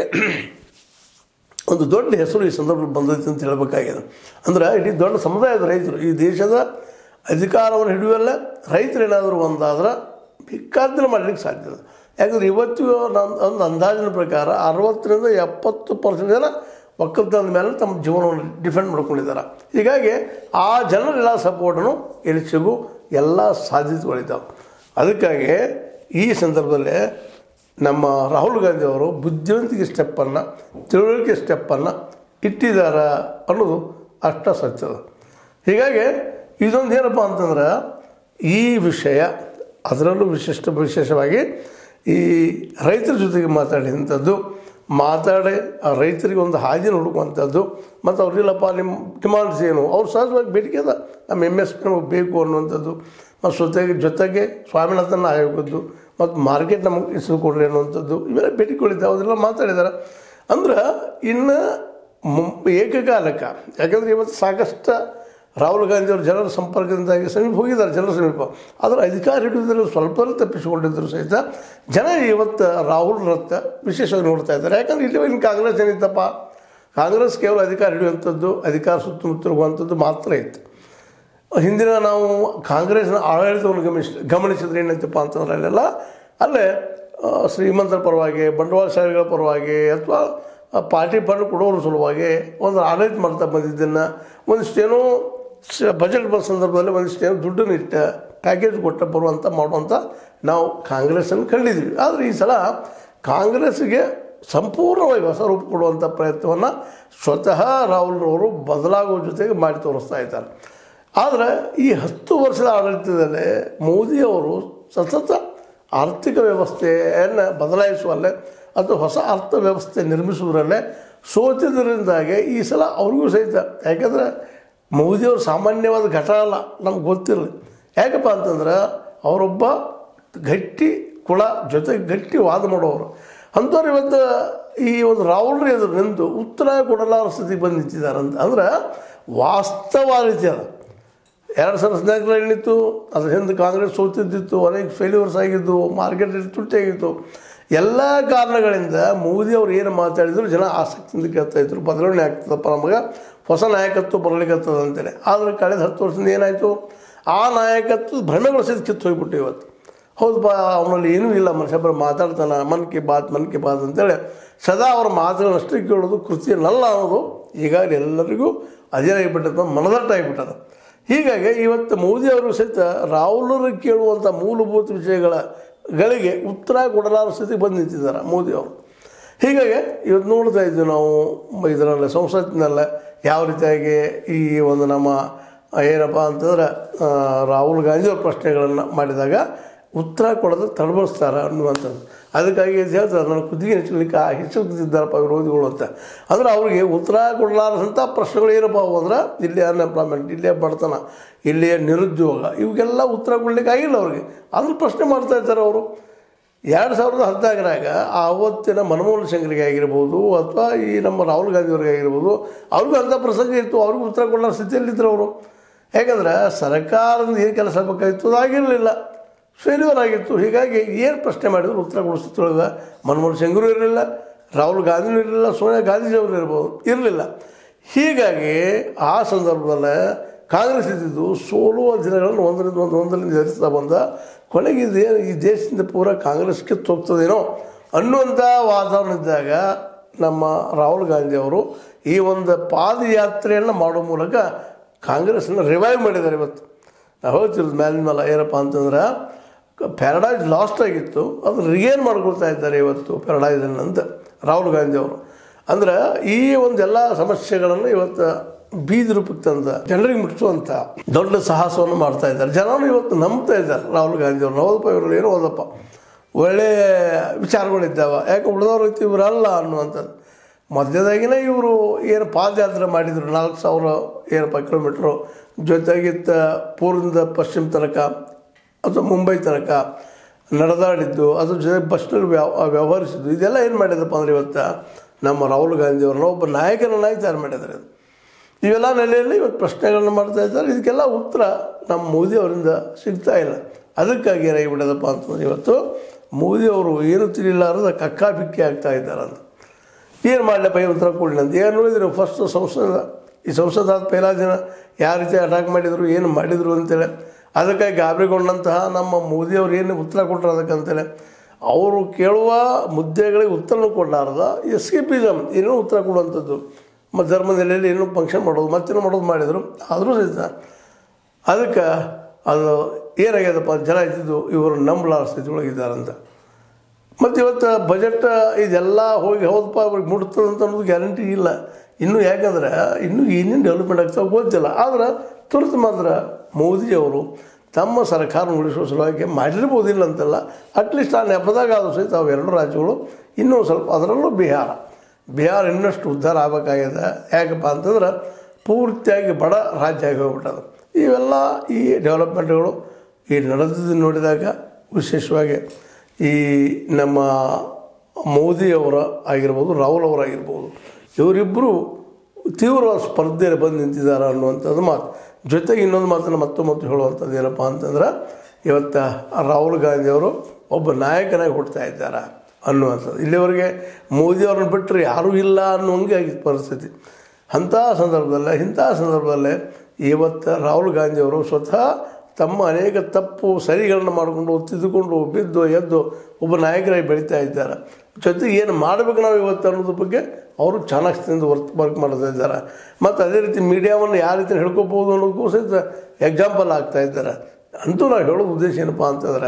ಒಂದು ದೊಡ್ಡ ಹೆಸರು ಈ ಸಂದರ್ಭದಲ್ಲಿ ಬಂದೈತೆ ಅಂತ ಹೇಳ್ಬೇಕಾಗಿದೆ ಅಂದ್ರೆ ಇಡೀ ದೊಡ್ಡ ಸಮುದಾಯದ ರೈತರು ಈ ದೇಶದ ಅಧಿಕಾರವನ್ನು ಹಿಡಿಯುವಲ್ಲ ರೈತರು ಏನಾದರೂ ಒಂದಾದ್ರೆ ಬೇಕಾದ್ರೆ ಮಾಡಲಿಕ್ಕೆ ಸಾಧ್ಯ ಇದೆ ಯಾಕಂದ್ರೆ ಇವತ್ತು ನನ್ನ ಒಂದು ಅಂದಾಜಿನ ಪ್ರಕಾರ ಅರವತ್ತರಿಂದ ಎಪ್ಪತ್ತು ಪರ್ಸೆಂಟ್ ಜನ ಒಕ್ಕಲ್ತನದ ಮೇಲೆ ತಮ್ಮ ಜೀವನವನ್ನು ಡಿಫೆಂಡ್ ಮಾಡ್ಕೊಂಡಿದ್ದಾರೆ ಹೀಗಾಗಿ ಆ ಜನರೆಲ್ಲ ಸಪೋರ್ಟನ್ನು ಇಲ್ಲಿ ಸಿಗು ಎಲ್ಲ ಸಾಧ್ಯತೆಗಳಿದ್ದಾವೆ ಅದಕ್ಕಾಗಿ ಈ ಸಂದರ್ಭದಲ್ಲಿ ನಮ್ಮ ರಾಹುಲ್ ಗಾಂಧಿ ಅವರು ಬುದ್ಧಿವಂತಿಕೆ ಸ್ಟೆಪ್ಪನ್ನು ತಿಳುವಳಿಕೆ ಸ್ಟೆಪ್ಪನ್ನು ಇಟ್ಟಿದ್ದಾರ ಅನ್ನೋದು ಅಷ್ಟ ಸತ್ಯದ ಹೀಗಾಗಿ ಇದೊಂದು ಏನಪ್ಪ ಅಂತಂದ್ರೆ ಈ ವಿಷಯ ಅದರಲ್ಲೂ ವಿಶಿಷ್ಟ ವಿಶೇಷವಾಗಿ ಈ ರೈತರ ಜೊತೆಗೆ ಮಾತಾಡಿದಂಥದ್ದು ಮಾತಾಡಿ ಆ ರೈತರಿಗೆ ಒಂದು ಹಾದಿನ ಹುಡುಕುವಂಥದ್ದು ಮತ್ತು ಅವ್ರಿಲ್ಲಪ್ಪ ನಿಮ್ಮ ಡಿಮಾಂಡ್ಸ್ ಏನು ಅವ್ರು ಸಹಜವಾಗಿ ಬೇಡಿಕೆ ಅದ ನಮ್ಮ ಎಮ್ ಎಸ್ ಪಿ ನಮಗೆ ಬೇಕು ಅನ್ನುವಂಥದ್ದು ಮತ್ತು ಜೊತೆಗೆ ಜೊತೆಗೆ ಸ್ವಾಮಿನಾಥನ್ ಆಯೋಗದ್ದು ಮತ್ತು ಮಾರ್ಕೆಟ್ ನಮಗೆ ಇಸ್ದು ಕೊಡ್ರಿ ಅನ್ನುವಂಥದ್ದು ಇವೆಲ್ಲ ಭೇಟಿಗಳಿದ್ದಾವೆ ಅದೆಲ್ಲ ಮಾತಾಡಿದ್ದಾರೆ ಅಂದ್ರೆ ಇನ್ನು ಮುಂ ಏಕಕಾಲಕ್ಕೆ ಯಾಕಂದರೆ ಇವತ್ತು ಸಾಕಷ್ಟು ರಾಹುಲ್ ಗಾಂಧಿ ಅವರು ಜನರ ಸಂಪರ್ಕದಿಂದಾಗಿ ಸಮೀಪ ಹೋಗಿದ್ದಾರೆ ಜನರ ಸಮೀಪ ಆದರೆ ಅಧಿಕಾರ ಹಿಡಿಯೋದ್ರಲ್ಲಿ ಸ್ವಲ್ಪ ತಪ್ಪಿಸಿಕೊಂಡಿದ್ದರು ಸಹಿತ ಜನ ಇವತ್ತು ರಾಹುಲ್ ರತ್ತ ವಿಶೇಷವಾಗಿ ನೋಡ್ತಾ ಇದ್ದಾರೆ ಯಾಕಂದ್ರೆ ಇಲ್ಲಿ ಇನ್ನು ಕಾಂಗ್ರೆಸ್ ಏನಿತ್ತಪ್ಪ ಕಾಂಗ್ರೆಸ್ ಕೇವಲ ಅಧಿಕಾರ ಹಿಡಿಯುವಂಥದ್ದು ಅಧಿಕಾರ ಸುತ್ತಮುತ್ತಲುವಂಥದ್ದು ಮಾತ್ರ ಇತ್ತು ಹಿಂದಿನ ನಾವು ಕಾಂಗ್ರೆಸ್ನ ಆಡಳಿತವನ್ನು ಗಮನಿಸಿ ಗಮನಿಸಿದ್ರೆ ಏನಂತಪ್ಪ ಅಂತಂದ್ರೆ ಅಲ್ಲೆಲ್ಲ ಅಲ್ಲೇ ಆ, ಶ್ರೀಮಂತರ ಪರವಾಗಿ ಬಂಡವಾಳಶಾಹಿಗಳ ಪರವಾಗಿ ಅಥವಾ ಪಾರ್ಟಿ ಫಂಡ್ ಕೊಡೋರ ಸಲುವಾಗಿ ಒಂದು ಆಡಳಿತ ಮಾಡ್ತಾ ಬಂದಿದ್ದನ್ನು ಒಂದಿಷ್ಟೇನೋ ಸ ಬಜೆಟ್ ಬರೋ ಸಂದರ್ಭದಲ್ಲಿ ಒಂದಿಷ್ಟೇನೋ ದುಡ್ಡನ್ನು ಇಟ್ಟ ಪ್ಯಾಕೇಜ್ ಕೊಟ್ಟ ಬರುವಂಥ ಮಾಡುವಂಥ ನಾವು ಕಾಂಗ್ರೆಸ್ಸನ್ನು ಕಂಡಿದ್ವಿ ಆದರೆ ಈ ಸಲ ಕಾಂಗ್ರೆಸ್ಗೆ ಸಂಪೂರ್ಣವಾಗಿ ಹೊಸ ರೂಪ ಕೊಡುವಂಥ ಪ್ರಯತ್ನವನ್ನು ಸ್ವತಃ ರಾಹುಲ್ರವರು ಬದಲಾಗುವ ಜೊತೆಗೆ ಮಾಡಿ ತೋರಿಸ್ತಾ ಇದ್ದಾರೆ ಆದರೆ ಈ ಹತ್ತು ವರ್ಷದ ಆಡಳಿತದಲ್ಲೇ ಮೋದಿಯವರು ಸತತ ಆರ್ಥಿಕ ವ್ಯವಸ್ಥೆಯನ್ನು ಬದಲಾಯಿಸುವಲ್ಲೇ ಅಥವಾ ಹೊಸ ಅರ್ಥ ವ್ಯವಸ್ಥೆ ನಿರ್ಮಿಸುವುದರಲ್ಲೇ ಸೋತಿದ್ದರಿಂದಾಗಿ ಈ ಸಲ ಅವ್ರಿಗೂ ಸಹಿತ ಯಾಕೆಂದರೆ ಮೋದಿಯವರು ಸಾಮಾನ್ಯವಾದ ಘಟ ಅಲ್ಲ ನಮ್ಗೆ ಗೊತ್ತಿರಲಿ ಯಾಕಪ್ಪ ಅಂತಂದ್ರೆ ಅವರೊಬ್ಬ ಗಟ್ಟಿ ಕುಳ ಜೊತೆಗೆ ಗಟ್ಟಿ ವಾದ ಮಾಡೋರು ಅಂಥವ್ರು ಇವತ್ತು ಈ ಒಂದು ರಾಹುಲ್ ಎದುರು ನಿಂತು ಉತ್ತರ ಕೊಡಲಾರ ಸ್ಥಿತಿಗೆ ಬಂದು ನಿಂತಿದ್ದಾರೆ ಅಂತ ಅಂದ್ರೆ ವಾಸ್ತವ ರೀತಿ ಅದ ಎರಡು ಸಾವಿರದ ಹದಿನಾಲ್ಕರಲ್ಲಿ ಏನಿತ್ತು ಅದ್ರ ಹಿಂದೆ ಕಾಂಗ್ರೆಸ್ ಸೋತಿದ್ದಿತ್ತು ಅನೇಕ ಫೇಲ್ಯೂರ್ಸ್ ಆಗಿದ್ದು ಮಾರ್ಕೆಟ್ ತುಟ್ಟಿಯಾಗಿತ್ತು ಎಲ್ಲ ಕಾರಣಗಳಿಂದ ಮೋದಿ ಅವರು ಏನು ಮಾತಾಡಿದ್ರು ಜನ ಆಸಕ್ತಿಯಿಂದ ಕೇಳ್ತಾ ಇದ್ರು ಬದಲಾವಣೆ ಆಗ್ತದಪ್ಪ ನಮಗೆ ಹೊಸ ನಾಯಕತ್ವ ಬರಲಿಕ್ಕತ್ತದ ಅಂತೇಳಿ ಆದರೆ ಕಳೆದ ಹತ್ತು ವರ್ಷದಿಂದ ಏನಾಯಿತು ಆ ನಾಯಕತ್ವ ಭ್ರಮೆಗಳು ಸಹಿತ ಕಿತ್ತು ಹೋಗ್ಬಿಟ್ಟು ಇವತ್ತು ಹೌದಪ್ಪ ಅವನಲ್ಲಿ ಏನೂ ಇಲ್ಲ ಮನುಷ್ಯ ಬರೋ ಮಾತಾಡ್ತಾನೆ ಮನ್ ಕಿ ಬಾತ್ ಮನ್ ಕಿ ಬಾತ್ ಅಂತೇಳಿ ಸದಾ ಅವ್ರ ಮಾತುಗಳನ್ನಷ್ಟೇ ಕೇಳೋದು ಕೃತಿಯನ್ನಲ್ಲ ಅನ್ನೋದು ಈಗಾಗಲೇ ಎಲ್ಲರಿಗೂ ಅದೇನಾಗಿಬಿಟ್ಟದ ಮನದಟ್ಟಾಗಿಬಿಟ್ಟದ ಹೀಗಾಗಿ ಇವತ್ತು ಮೋದಿ ಅವರು ಸಹಿತ ರಾಹುಲರು ಕೇಳುವಂಥ ಮೂಲಭೂತ ವಿಷಯಗಳ ಗಳಿಗೆ ಉತ್ತರ ಕೊಡಲಾರ ಸ್ಥಿತಿಗೆ ಬಂದು ನಿಂತಿದ್ದಾರೆ ಮೋದಿ ಅವರು ಹೀಗಾಗಿ ಇವತ್ತು ನೋಡ್ತಾ ಇದ್ದೀವಿ ನಾವು ಇದರಲ್ಲಿ ಸಂಸತ್ತಿನಲ್ಲ ಯಾವ ರೀತಿಯಾಗಿ ಈ ಒಂದು ನಮ್ಮ ಏನಪ್ಪ ಅಂತಂದ್ರೆ ಆ, ರಾಹುಲ್ ಗಾಂಧಿ ಅವ್ರ ಪ್ರಶ್ನೆಗಳನ್ನು ಮಾಡಿದಾಗ ಉತ್ತರ ಕೊಡೋದು ತಡಬಡಿಸ್ತಾರೆ ಅನ್ನುವಂಥದ್ದು ಅದಕ್ಕಾಗಿ ಇದು ಹೇಳ್ತಾರೆ ನನ್ನ ಕುದಿಗೆ ಹೆಚ್ಚಲಿಕ್ಕೆ ಹೆಚ್ಚುತ್ತಿದ್ದಾರಪ್ಪ ವಿರೋಧಿಗಳು ಅಂತ ಅಂದ್ರೆ ಅವ್ರಿಗೆ ಉತ್ತರ ಕೊಡಲಾರದಂಥ ಪ್ರಶ್ನೆಗಳು ಏನಪ್ಪ ಅವು ಅಂದ್ರೆ ಇಲ್ಲಿ ಅನ್ಎಂಪ್ಲಾಯ್ಮೆಂಟ್ ಇಲ್ಲಿಯ ಬಡತನ ಇಲ್ಲಿಯ ನಿರುದ್ಯೋಗ ಇವಕ್ಕೆಲ್ಲ ಉತ್ತರ ಕೊಡ್ಲಿಕ್ಕೆ ಆಗಿಲ್ಲ ಅವ್ರಿಗೆ ಅದ್ರ ಪ್ರಶ್ನೆ ಮಾಡ್ತಾ ಇದ್ದಾರೆ ಅವರು ಎರಡು ಸಾವಿರದ ಹದಿನಾಲ್ಕರಾಗ ಆವತ್ತಿನ ಮನಮೋಹನ್ ಸಿಂಗ್ರಿಗೆ ಆಗಿರ್ಬೋದು ಅಥವಾ ಈ ನಮ್ಮ ರಾಹುಲ್ ಗಾಂಧಿ ಅವ್ರಿಗೆ ಆಗಿರ್ಬೋದು ಅವ್ರಿಗೂ ಅಂಥ ಪ್ರಸಂಗ ಇತ್ತು ಅವ್ರಿಗೂ ಉತ್ತರ ಕೊಡೋ ಸ್ಥಿತಿಯಲ್ಲಿದ್ದರು ಅವರು ಯಾಕಂದ್ರೆ ಸರ್ಕಾರದಿಂದ ಏನು ಕೆಲಸ ಬೇಕಾಗಿತ್ತು ಅದು ಆಗಿರಲಿಲ್ಲ ಫೇಲ್ಯೂರ್ ಆಗಿತ್ತು ಹೀಗಾಗಿ ಏನು ಪ್ರಶ್ನೆ ಮಾಡಿದ್ರು ಉತ್ತರ ಕೊಡೋ ಸ್ಥಿತಿಯೊಳಗೆ ಮನಮೋಹನ್ ಸಿಂಗ್ರು ಇರಲಿಲ್ಲ ರಾಹುಲ್ ಗಾಂಧಿನೂ ಇರಲಿಲ್ಲ ಸೋನಿಯಾ ಗಾಂಧೀಜಿಯವರು ಇರ್ಬೋದು ಇರಲಿಲ್ಲ ಹೀಗಾಗಿ ಆ ಸಂದರ್ಭದಲ್ಲಿ ಕಾಂಗ್ರೆಸ್ ಇದ್ದಿದ್ದು ಸೋಲುವ ದಿನಗಳನ್ನು ಒಂದರಿಂದ ಒಂದು ಒಂದರಿಂದ ಎದುರಿಸ್ತಾ ಬಂದ ಕೊನೆಗೆ ಇದೇನು ಈ ದೇಶದಿಂದ ಪೂರ ಕಾಂಗ್ರೆಸ್ ಕಿತ್ತು ಹೋಗ್ತದೇನೋ ಅನ್ನುವಂಥ ವಾತಾವರಣ ಇದ್ದಾಗ ನಮ್ಮ ರಾಹುಲ್ ಗಾಂಧಿ ಅವರು ಈ ಒಂದು ಪಾದಯಾತ್ರೆಯನ್ನು ಮಾಡೋ ಮೂಲಕ ಕಾಂಗ್ರೆಸ್ನ ರಿವೈವ್ ಮಾಡಿದ್ದಾರೆ ಇವತ್ತು ನಾವು ಹೇಳ್ತಿರೋದು ಮೇಲಿನ ಮೇಲೆ ಏನಪ್ಪ ಅಂತಂದ್ರೆ ಪ್ಯಾರಡೈಸ್ ಲಾಸ್ಟ್ ಆಗಿತ್ತು ಅದು ರಿಗೇನ್ ಮಾಡ್ಕೊಳ್ತಾ ಇದ್ದಾರೆ ಇವತ್ತು ಪ್ಯಾರಡೈಸನ್ನು ಅಂತ ರಾಹುಲ್ ಗಾಂಧಿ ಅವರು ಅಂದ್ರೆ ಈ ಒಂದೆಲ್ಲ ಸಮಸ್ಯೆಗಳನ್ನು ಇವತ್ತು ಬೀದಿ ರೂಪಕ್ಕೆ ತಂದ ಜನರಿಗೆ ಮುಟ್ಟಿಸುವಂಥ ದೊಡ್ಡ ಸಾಹಸವನ್ನು ಮಾಡ್ತಾ ಇದ್ದಾರೆ ಜನರು ಇವತ್ತು ನಂಬ್ತಾ ಇದ್ದಾರೆ ರಾಹುಲ್ ಗಾಂಧಿ ಅವರು ಹೌದಪ್ಪ ಇವರು ಏನೋ ಹೋದಪ್ಪ ಒಳ್ಳೆ ವಿಚಾರಗಳಿದ್ದಾವೆ ಯಾಕೆ ಉಳಿದವ್ರು ಐತಿ ಇವರಲ್ಲ ಅನ್ನುವಂಥದ್ದು ಮಧ್ಯದಾಗಿನೇ ಇವರು ಏನು ಪಾದಯಾತ್ರೆ ಮಾಡಿದರು ನಾಲ್ಕು ಸಾವಿರ ಏನಪ್ಪ ಕಿಲೋಮೀಟ್ರು ಜೊತೆಗಿತ್ತ ಪೂರ್ವದಿಂದ ಪಶ್ಚಿಮ ತನಕ ಅಥವಾ ಮುಂಬೈ ತನಕ ನಡೆದಾಡಿದ್ದು ಅದ್ರ ಜೊತೆ ಬಸ್ನಲ್ಲಿ ವ್ಯವ ವ್ಯವಹರಿಸಿದ್ದು ಇದೆಲ್ಲ ಏನು ಮಾಡಿದಪ್ಪ ಅಂದ್ರೆ ಇವತ್ತು ನಮ್ಮ ರಾಹುಲ್ ಗಾಂಧಿ ಅವ್ರನ್ನ ಒಬ್ಬ ನಾಯಕನನ್ನಾಗಿ ತಯಾರು ಮಾಡಿದ್ದಾರೆ ಇದು ಇವೆಲ್ಲ ನೆಲೆಯಲ್ಲಿ ಇವತ್ತು ಪ್ರಶ್ನೆಗಳನ್ನ ಮಾಡ್ತಾ ಇದ್ದಾರೆ ಇದಕ್ಕೆಲ್ಲ ಉತ್ತರ ನಮ್ಮ ಮೋದಿ ಅವರಿಂದ ಸಿಗ್ತಾ ಇಲ್ಲ ಅದಕ್ಕಾಗಿ ಏನಾಗಿಬಿಡೋದಪ್ಪ ಅಂತಂದ್ರೆ ಇವತ್ತು ಮೋದಿ ಅವರು ಏನು ತಿಳಿಲಾರದ ಕಕ್ಕಾಬಿಕ್ಕಿ ಆಗ್ತಾ ಇದ್ದಾರೆ ಅಂತ ಏನು ಮಾಡಲಪ್ಪ ಏನು ಉತ್ತರ ಕೊಡಲಿ ಅಂತ ಏನು ನೋಡಿದ್ರು ಫಸ್ಟ್ ಸಂಸದ ಈ ಸಂಸದಾದ ಪೈಲಾ ದಿನ ಯಾವ ರೀತಿ ಅಟ್ಯಾಕ್ ಮಾಡಿದರು ಏನು ಮಾಡಿದರು ಅಂತೇಳಿ ಅದಕ್ಕಾಗಿ ಗಾಬರಿಗೊಂಡಂತಹ ನಮ್ಮ ಮೋದಿಯವರು ಏನು ಉತ್ತರ ಕೊಟ್ಟರು ಅದಕ್ಕಂತೇಳಿ ಅವರು ಕೇಳುವ ಮುದ್ದೆಗಳಿಗೆ ಉತ್ತರನೂ ಕೊಡಲಾರ್ದ ಎಸ್ಕೇಪಿಸಮ್ ಏನೋ ಉತ್ತರ ಕೊಡುವಂಥದ್ದು ಮತ್ತು ಧರ್ಮ ನೆಲೆಯಲ್ಲಿ ಏನೋ ಫಂಕ್ಷನ್ ಮಾಡೋದು ಮತ್ತೇನೋ ಮಾಡೋದು ಮಾಡಿದರು ಆದರೂ ಸಹಿತ ಅದಕ್ಕೆ ಅದು ಏನಾಗ್ಯದಪ್ಪ ಜನ ಇದ್ದಿದ್ದು ಇವರು ನಂಬಲಾರ ಸ್ಥಿತಿ ಒಳಗಿದ್ದಾರಂತ ಮತ್ತು ಇವತ್ತು ಬಜೆಟ್ ಇದೆಲ್ಲ ಹೋಗಿ ಹೌದಪ್ಪ ಅವ್ರಿಗೆ ಮುಟ್ತದೆ ಅಂತ ಅನ್ನೋದು ಗ್ಯಾರಂಟಿ ಇಲ್ಲ ಇನ್ನೂ ಯಾಕಂದ್ರೆ ಇನ್ನೂ ಏನೇನು ಡೆವಲಪ್ಮೆಂಟ್ ಆಗ್ತಾವೆ ಗೊತ್ತಿಲ್ಲ ಆದ್ರೆ ತುರ್ತು ಮಾತ್ರ ಮೋದಿಯವರು ತಮ್ಮ ಸರ್ಕಾರ ಉಳಿಸುವ ಸಲುವಾಗಿ ಮಾಡಿರ್ಬೋದಿಲ್ಲ ಅಂತಲ್ಲ ಅಟ್ಲೀಸ್ಟ್ ಆ ನೆಪದಾಗ ಆದರೂ ಸಹಿತ ಅವು ಎರಡು ರಾಜ್ಯಗಳು ಇನ್ನೂ ಸ್ವಲ್ಪ ಅದರಲ್ಲೂ ಬಿಹಾರ ಬಿಹಾರ ಇನ್ನಷ್ಟು ಉದ್ಧಾರ ಆಗಬೇಕಾಗಿದೆ ಯಾಕಪ್ಪ ಅಂತಂದ್ರೆ ಪೂರ್ತಿಯಾಗಿ ಬಡ ರಾಜ್ಯ ಆಗಿ ಹೋಗ್ಬಿಟ್ಟದು ಇವೆಲ್ಲ ಈ ಡೆವಲಪ್ಮೆಂಟ್ಗಳು ಈ ನಡೆದಿದ್ದು ನೋಡಿದಾಗ ವಿಶೇಷವಾಗಿ ಈ ನಮ್ಮ ಮೋದಿಯವರ ಆಗಿರ್ಬೋದು ರಾಹುಲ್ ಅವರಾಗಿರ್ಬೋದು ಇವರಿಬ್ಬರು ತೀವ್ರವಾದ ಸ್ಪರ್ಧೆಯಲ್ಲಿ ಬಂದು ನಿಂತಿದ್ದಾರೆ ಅನ್ನುವಂಥದ್ದು ಮಾತು ಜೊತೆಗೆ ಇನ್ನೊಂದು ಮಾತನ್ನು ಮತ್ತೊಮ್ಮೆ ಮತ್ತು ಹೇಳುವಂಥದ್ದು ಏನಪ್ಪ ಅಂತಂದ್ರೆ ಇವತ್ತು ರಾಹುಲ್ ಗಾಂಧಿಯವರು ಒಬ್ಬ ನಾಯಕನಾಗಿ ಹುಡ್ತಾ ಇದ್ದಾರೆ ಅನ್ನುವಂಥದ್ದು ಇಲ್ಲಿವರೆಗೆ ಮೋದಿಯವ್ರನ್ನ ಬಿಟ್ಟರೆ ಯಾರೂ ಇಲ್ಲ ಅನ್ನೋಂಗೆ ಆಗಿತ್ತು ಪರಿಸ್ಥಿತಿ ಅಂಥ ಸಂದರ್ಭದಲ್ಲೇ ಇಂಥ ಸಂದರ್ಭದಲ್ಲೇ ಇವತ್ತು ರಾಹುಲ್ ಗಾಂಧಿಯವರು ಸ್ವತಃ ತಮ್ಮ ಅನೇಕ ತಪ್ಪು ಸರಿಗಳನ್ನು ಮಾಡಿಕೊಂಡು ತಿದ್ದುಕೊಂಡು ಬಿದ್ದು ಎದ್ದು ಒಬ್ಬ ನಾಯಕರಾಗಿ ಬೆಳೀತಾ ಇದ್ದಾರೆ ಜೊತೆಗೆ ಏನು ಮಾಡಬೇಕು ನಾವು ಇವತ್ತು ಅನ್ನೋದ್ರ ಬಗ್ಗೆ ಅವರು ಚಾಣಾಕ್ಷದಿಂದ ವರ್ಕ್ ವರ್ಕ್ ಮಾಡ್ತಾ ಇದ್ದಾರೆ ಮತ್ತು ಅದೇ ರೀತಿ ಮೀಡಿಯಾವನ್ನು ಯಾವ ರೀತಿ ಹಿಡ್ಕೋಬೋದು ಅನ್ನೋದಕ್ಕೂ ಸಹಿತ ಎಕ್ಸಾಂಪಲ್ ಆಗ್ತಾ ಇದ್ದಾರೆ ಅಂತೂ ನಾವು ಹೇಳೋದು ಉದ್ದೇಶ ಏನಪ್ಪ ಅಂತಂದ್ರೆ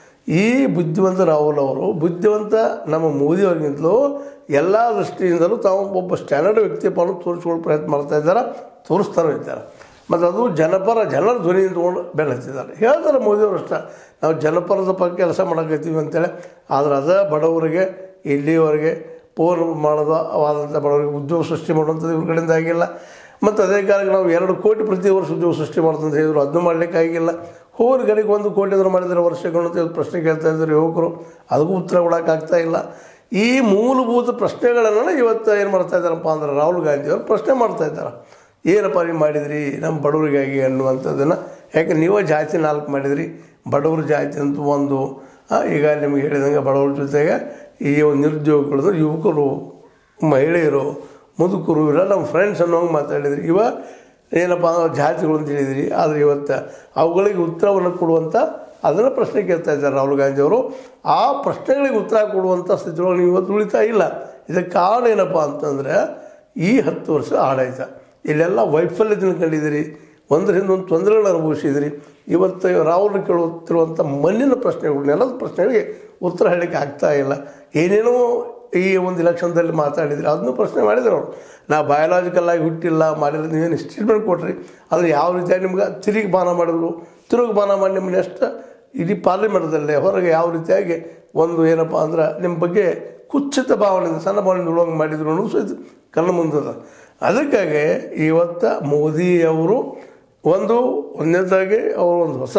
ಈ ಬುದ್ಧಿವಂತ ರಾಹುಲ್ ಅವರು ಬುದ್ಧಿವಂತ ನಮ್ಮ ಮೋದಿಯವ್ರಿಗಿಂತಲೂ ಎಲ್ಲ ದೃಷ್ಟಿಯಿಂದಲೂ ತಾವು ಒಬ್ಬ ಸ್ಟ್ಯಾಂಡರ್ಡ್ ವ್ಯಕ್ತಿಯಪ್ಪ ಅನ್ನೋದು ತೋರಿಸ್ಕೊಳ್ಳೋ ಪ್ರಯತ್ನ ಮಾಡ್ತಾ ಇದ್ದಾರೆ ತೋರಿಸ್ತಾನೂ ಇದ್ದಾರೆ ಮತ್ತು ಅದು ಜನಪರ ಜನರ ಧ್ವನಿ ತೊಗೊಂಡು ಬೆಲೆ ಹಚ್ಚಿದ್ದಾರೆ ಹೇಳ್ತಾರೆ ಮೋದಿಯವರು ಅಷ್ಟೇ ನಾವು ಜನಪರದ ಬಗ್ಗೆ ಕೆಲಸ ಮಾಡಕತ್ತೀವಿ ಅಂತೇಳಿ ಆದ್ರೆ ಅದ ಬಡವರಿಗೆ ಇಲ್ಲಿವರೆಗೆ ಪೂರ್ಣ ಮಾಡೋದವಾದಂಥ ಬಡವರಿಗೆ ಉದ್ಯೋಗ ಸೃಷ್ಟಿ ಮಾಡುವಂಥದ್ದು ಇವ್ರ ಕಡೆಯಿಂದ ಆಗಿಲ್ಲ ಮತ್ತು ಅದೇ ಕಾಲಕ್ಕೆ ನಾವು ಎರಡು ಕೋಟಿ ಪ್ರತಿ ವರ್ಷ ಉದ್ಯೋಗ ಸೃಷ್ಟಿ ಮಾಡ್ತಂತ ಹೇಳಿದ್ರು ಅದನ್ನು ಮಾಡಲಿಕ್ಕೆ ಆಗಿಲ್ಲ ಹೋಗ್ರ ಕಡೆಗೆ ಒಂದು ಕೋಟಿ ಆದರೂ ಮಾಡಿದರೆ ವರ್ಷಗಳು ಅಂತ ಹೇಳಿ ಪ್ರಶ್ನೆ ಕೇಳ್ತಾ ಇದ್ದಾರೆ ಯುವಕರು ಅದಕ್ಕೂ ಉತ್ತರ ಕೊಡೋಕ್ಕಾಗ್ತಾ ಇಲ್ಲ ಈ ಮೂಲಭೂತ ಪ್ರಶ್ನೆಗಳನ್ನು ಇವತ್ತು ಏನು ಮಾಡ್ತಾ ಇದ್ದಾರಪ್ಪ ಅಂದ್ರೆ ರಾಹುಲ್ ಗಾಂಧಿಯವರು ಪ್ರಶ್ನೆ ಮಾಡ್ತಾ ಇದ್ದಾರೆ ಏನಪ್ಪ ನೀವು ಮಾಡಿದ್ರಿ ನಮ್ಮ ಬಡವರಿಗಾಗಿ ಅನ್ನುವಂಥದ್ದನ್ನು ಯಾಕೆ ನೀವೇ ಜಾತಿ ನಾಲ್ಕು ಮಾಡಿದ್ರಿ ಬಡವ್ರ ಜಾತಿ ಅಂತ ಒಂದು ಆ, ಈಗ ನಿಮಗೆ ಹೇಳಿದಂಗೆ ಬಡವ್ರ ಜೊತೆಗೆ ಈ ಒಂದು ನಿರುದ್ಯೋಗಿಗಳು ಯುವಕರು ಮಹಿಳೆಯರು ಮುದುಕರು ಇವರೆಲ್ಲ ನಮ್ಮ ಫ್ರೆಂಡ್ಸ್ ಅನ್ನೋಂಗೆ ಮಾತಾಡಿದ್ರಿ ಇವ ಏನಪ್ಪ ಅಂದ್ರೆ ಜಾತಿಗಳು ಅಂತ ಹೇಳಿದ್ರಿ ಆದರೆ ಇವತ್ತು ಅವುಗಳಿಗೆ ಉತ್ತರವನ್ನು ಕೊಡುವಂಥ ಅದನ್ನು ಪ್ರಶ್ನೆ ಕೇಳ್ತಾ ಇದ್ದಾರೆ ರಾಹುಲ್ ಗಾಂಧಿ ಅವರು ಆ ಪ್ರಶ್ನೆಗಳಿಗೆ ಉತ್ತರ ಕೊಡುವಂಥ ಸ್ಥಿತಿಯೊಳಗೆ ನೀವು ಇವತ್ತು ಉಳಿತಾ ಇಲ್ಲ ಇದಕ್ಕೆ ಕಾರಣ ಏನಪ್ಪ ಅಂತಂದರೆ ಈ ಹತ್ತು ವರ್ಷ ಆಡಳಿತ ಇಲ್ಲೆಲ್ಲ ವೈಫಲ್ಯದಿಂದ ಕಂಡಿದ್ದೀರಿ ಒಂದರಿಂದ ಒಂದು ತೊಂದರೆಗಳನ್ನು ಅನುಭವಿಸಿದಿರಿ ಇವತ್ತು ರಾಹುಲ್ ಕೇಳುತ್ತಿರುವಂಥ ಮಣ್ಣಿನ ಪ್ರಶ್ನೆಗಳು ನೆಲದ ಪ್ರಶ್ನೆಗಳಿಗೆ ಉತ್ತರ ಹೇಳಲಿಕ್ಕೆ ಆಗ್ತಾ ಇಲ್ಲ ಏನೇನೋ ಈ ಒಂದು ಇಲೆಕ್ಷನ್ದಲ್ಲಿ ಮಾತಾಡಿದ್ರಿ ಅದನ್ನು ಪ್ರಶ್ನೆ ಮಾಡಿದ್ರು ಅವರು ನಾ ಬಯಾಲಜಿಕಲ್ ಆಗಿ ಹುಟ್ಟಿಲ್ಲ ಮಾಡಿಲ್ಲ ನೀವೇನು ಸ್ಟೇಟ್ಮೆಂಟ್ ಕೊಟ್ರಿ ಆದರೆ ಯಾವ ರೀತಿಯಾಗಿ ನಿಮ್ಗೆ ತಿರುಗಿ ಬಾನ ಮಾಡಿದ್ರು ತಿರುಗಿ ಬಾನ ಮಾಡಿ ನಿಮ್ಮ ನೆಕ್ಸ್ಟ್ ಇಡೀ ಪಾರ್ಲಿಮೆಂಟ್ದಲ್ಲೇ ಹೊರಗೆ ಯಾವ ರೀತಿಯಾಗಿ ಒಂದು ಏನಪ್ಪ ಅಂದ್ರೆ ನಿಮ್ಮ ಬಗ್ಗೆ ಕುಚ್ಚಿತ ಭಾವನೆಯಿಂದ ಸಣ್ಣ ಭಾವನೆಯಿಂದ ಉಳುವಂಗೆ ಮಾಡಿದ್ರು ಅನ್ನೋದು ಸಹಿತ ಕಣ್ಣು ಮುಂದದ ಅದಕ್ಕಾಗಿ ಇವತ್ತು ಮೋದಿಯವರು ಒಂದು ಒಂದನೇದಾಗಿ ಅವರು ಒಂದು ಹೊಸ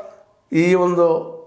ಈ ಒಂದು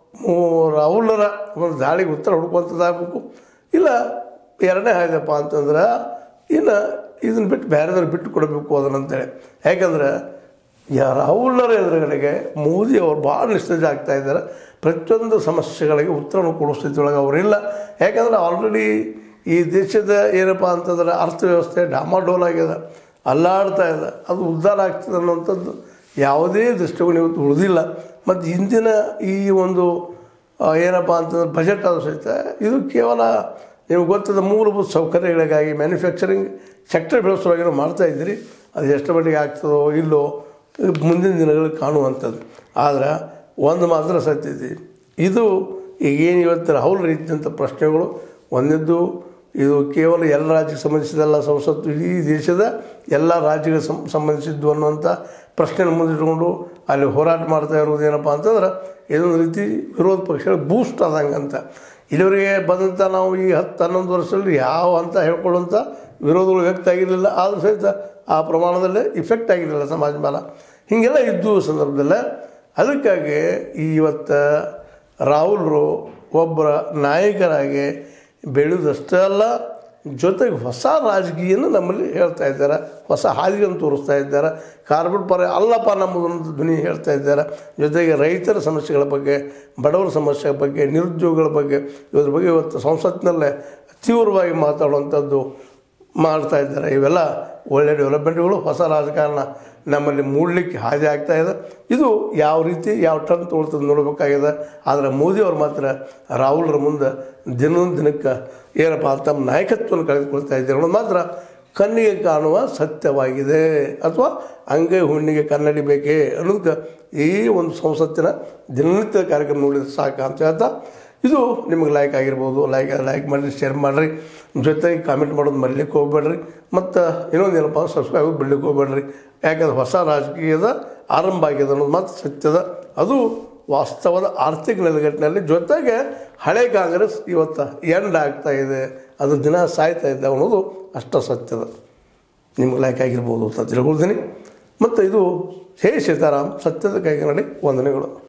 ಮೂ- ರಾಹುಲರ ಒಂದು ದಾಳಿಗೆ ಉತ್ತರ ಹುಡುಕುವಂಥದ್ದಾಗಬೇಕು ಇಲ್ಲ ಎರಡನೇ ಆಯ್ತಪ್ಪ ಅಂತಂದ್ರೆ ಇನ್ನು ಇದನ್ನು ಬಿಟ್ಟು ಬೇರೆದವ್ರು ಬಿಟ್ಟು ಕೊಡಬೇಕು ಅದನ್ನಂತೇಳಿ ಯಾಕಂದ್ರೆ ಯಾ ರಾಹುಲರ ಎದುರುಗಡೆಗೆ ಮೋದಿ ಅವರು ಭಾಳ ನಿಸ್ತೇಜ ಆಗ್ತಾ ಇದ್ದಾರೆ ಪ್ರತಿಯೊಂದು ಸಮಸ್ಯೆಗಳಿಗೆ ಉತ್ತರವನ್ನು ಕೊಡೋ ಸ್ಥಿತಿಯೊಳಗೆ ಅವರಿಲ್ಲ ಯಾಕಂದ್ರೆ ಆಲ್ರೆಡಿ ಈ ದೇಶದ ಏನಪ್ಪ ಅಂತಂದ್ರೆ ಅರ್ಥವ್ಯವಸ್ಥೆ ಡಾಮಾಡೋಲ್ ಆಗಿದೆ ಅಲ್ಲಾಡ್ತಾ ಇದೆ ಅದು ಉದ್ಧಾರ ಆಗ್ತದೆ ಅನ್ನುವಂಥದ್ದು ಯಾವುದೇ ದೃಷ್ಟಿಕೋನ ಇವತ್ತು ಉಳಿದಿಲ್ಲ ಮತ್ತು ಇಂದಿನ ಈ ಒಂದು ಆ, ಏನಪ್ಪ ಅಂತಂದ್ರೆ ಬಜೆಟ್ ಆದರೂ ಸಹಿತ ಇದು ಕೇವಲ ನಿಮ್ಗೆ ಗೊತ್ತದ ಮೂಲಭೂತ ಸೌಕರ್ಯಗಳಿಗಾಗಿ ಮ್ಯಾನುಫ್ಯಾಕ್ಚರಿಂಗ್ ಸೆಕ್ಟರ್ ಬೆಳೆಸುವಾಗಿ ನಾವು ಮಾಡ್ತಾ ಇದ್ದೀರಿ ಅದು ಎಷ್ಟು ಮಟ್ಟಿಗೆ ಆಗ್ತದೋ ಇಲ್ಲೋ ಇದು ಮುಂದಿನ ದಿನಗಳಲ್ಲಿ ಕಾಣುವಂಥದ್ದು ಆದ್ರೆ ಒಂದು ಮಾತ್ರ ಸತ್ಯ ಇದೆ ಇದು ಈಗೇನು ಇವತ್ತು ರಾಹುಲ್ ರೀತಿಯಂಥ ಪ್ರಶ್ನೆಗಳು ಒಂದದ್ದು ಇದು ಕೇವಲ ಎಲ್ಲ ರಾಜ್ಯಕ್ಕೆ ಸಂಬಂಧಿಸಿದಲ್ಲ ಸಂಸತ್ತು ಇಡೀ ದೇಶದ ಎಲ್ಲ ರಾಜ್ಯಗಳಿಗೆ ಸಂ ಸಂಬಂಧಿಸಿದ್ದು ಅನ್ನುವಂಥ ಪ್ರಶ್ನೆಯನ್ನು ಮುಂದಿಟ್ಕೊಂಡು ಅಲ್ಲಿ ಹೋರಾಟ ಮಾಡ್ತಾ ಇರೋದು ಏನಪ್ಪ ಅಂತಂದ್ರೆ ಇದೊಂದು ರೀತಿ ವಿರೋಧ ಪಕ್ಷಗಳ ಬೂಸ್ಟ್ ಆದಂಗೆ ಅಂತ ಇಲ್ಲಿವರೆಗೆ ಬಂದಂಥ ನಾವು ಈ ಹತ್ತು ಹನ್ನೊಂದು ವರ್ಷದಲ್ಲಿ ಯಾವ ಅಂತ ಹೇಳ್ಕೊಳ್ಳುವಂಥ ವಿರೋಧಗಳು ವ್ಯಕ್ತ ಆಗಿರಲಿಲ್ಲ ಆದರೂ ಸಹಿತ ಆ ಪ್ರಮಾಣದಲ್ಲಿ ಇಫೆಕ್ಟ್ ಆಗಿರಲಿಲ್ಲ ಸಮಾಜ ಮೇಲೆ ಹೀಗೆಲ್ಲ ಇದ್ದು ಸಂದರ್ಭದಲ್ಲೇ ಅದಕ್ಕಾಗಿ ಈ ಇವತ್ತು ರಾಹುಲ್ರು ಒಬ್ಬರ ನಾಯಕರಾಗಿ ಬೆಳೆಯೋದಷ್ಟೇ ಅಲ್ಲ ಜೊತೆಗೆ ಹೊಸ ರಾಜಕೀಯನ ನಮ್ಮಲ್ಲಿ ಹೇಳ್ತಾ ಇದ್ದಾರೆ ಹೊಸ ಹಾದಿಗಳನ್ನು ತೋರಿಸ್ತಾ ಇದ್ದಾರೆ ಕಾರ್ಪೊರೇಟ್ ಪರ ಅಲ್ಲಪ್ಪ ನಮ್ಮದೊಂದು ಧ್ವನಿ ಹೇಳ್ತಾ ಇದ್ದಾರೆ ಜೊತೆಗೆ ರೈತರ ಸಮಸ್ಯೆಗಳ ಬಗ್ಗೆ ಬಡವರ ಸಮಸ್ಯೆಗಳ ಬಗ್ಗೆ ನಿರುದ್ಯೋಗಗಳ ಬಗ್ಗೆ ಇದ್ರ ಬಗ್ಗೆ ಇವತ್ತು ಸಂಸತ್ತಿನಲ್ಲೇ ತೀವ್ರವಾಗಿ ಮಾತಾಡುವಂಥದ್ದು ಮಾಡ್ತಾ ಇದ್ದಾರೆ ಇವೆಲ್ಲ ಒಳ್ಳೆಯ ಡೆವಲಪ್ಮೆಂಟ್ಗಳು ಹೊಸ ರಾಜಕಾರಣ ನಮ್ಮಲ್ಲಿ ಮೂಡಲಿಕ್ಕೆ ಹಾದಿ ಆಗ್ತಾ ಇದೆ ಇದು ಯಾವ ರೀತಿ ಯಾವ ಟರ್ನ್ ತೊಗೊಳ್ತದೆ ನೋಡಬೇಕಾಗಿದೆ ಆದರೆ ಮೋದಿಯವ್ರು ಮಾತ್ರ ರಾಹುಲ್ರ ಮುಂದೆ ದಿನದಿಂದ ದಿನಕ್ಕೆ ಏನಪ್ಪ ತಮ್ಮ ನಾಯಕತ್ವವನ್ನು ಕಳೆದುಕೊಳ್ತಾ ಇದ್ದಾರೆ ಅನ್ನೋದು ಮಾತ್ರ ಕಣ್ಣಿಗೆ ಕಾಣುವ ಸತ್ಯವಾಗಿದೆ ಅಥವಾ ಅಂಗೈ ಹುಣ್ಣಿಗೆ ಕನ್ನಡಿ ಬೇಕೇ ಅನ್ನೋದಕ್ಕೆ ಈ ಒಂದು ಸಂಸತ್ತಿನ ದಿನನಿತ್ಯ ಕಾರ್ಯಕ್ರಮ ನೋಡಿದ್ರೆ ಸಾಕು ಅಂತ ಹೇಳ್ತಾ ಇದು ನಿಮಗೆ ಲೈಕ್ ಆಗಿರ್ಬೋದು ಲೈಕ್ ಲೈಕ್ ಮಾಡಿರಿ ಶೇರ್ ಮಾಡಿರಿ ಜೊತೆಗೆ ಕಾಮೆಂಟ್ ಮಾಡೋದು ಮರಿಲಿಕ್ಕೆ ಹೋಗ್ಬೇಡ್ರಿ ಮತ್ತು ಇನ್ನೊಂದು ಏನಪ್ಪ ಸಬ್ಸ್ಕ್ರೈಬ್ ಆಗೋದು ಬಿಡ್ಲಿಕ್ಕೆ ಹೋಗ್ಬೇಡ್ರಿ ಯಾಕಂದ್ರೆ ಹೊಸ ರಾಜಕೀಯದ ಆರಂಭ ಆಗಿದೆ ಅನ್ನೋದು ಮಾತು ಸತ್ಯದ ಅದು ವಾಸ್ತವದ ಆರ್ಥಿಕ ನೆಲೆಗಟ್ಟಿನಲ್ಲಿ ಜೊತೆಗೆ ಹಳೆ ಕಾಂಗ್ರೆಸ್ ಇವತ್ತು ಎಂಡ್ ಆಗ್ತಾ ಇದೆ ಅದು ದಿನ ಸಾಯ್ತಾ ಇದೆ ಅನ್ನೋದು ಅಷ್ಟ ಸತ್ಯದ ನಿಮ್ಗೆ ಲೈಕ್ ಆಗಿರ್ಬೋದು ಅಂತ ತಿಳ್ಕೊಳ್ತೀನಿ ಮತ್ತು ಇದು ಹೇ ಸೀತಾರಾಮ್ ಸತ್ಯದ ಕೈಗನ್ನಡಿ ವಂದನೆಗಳು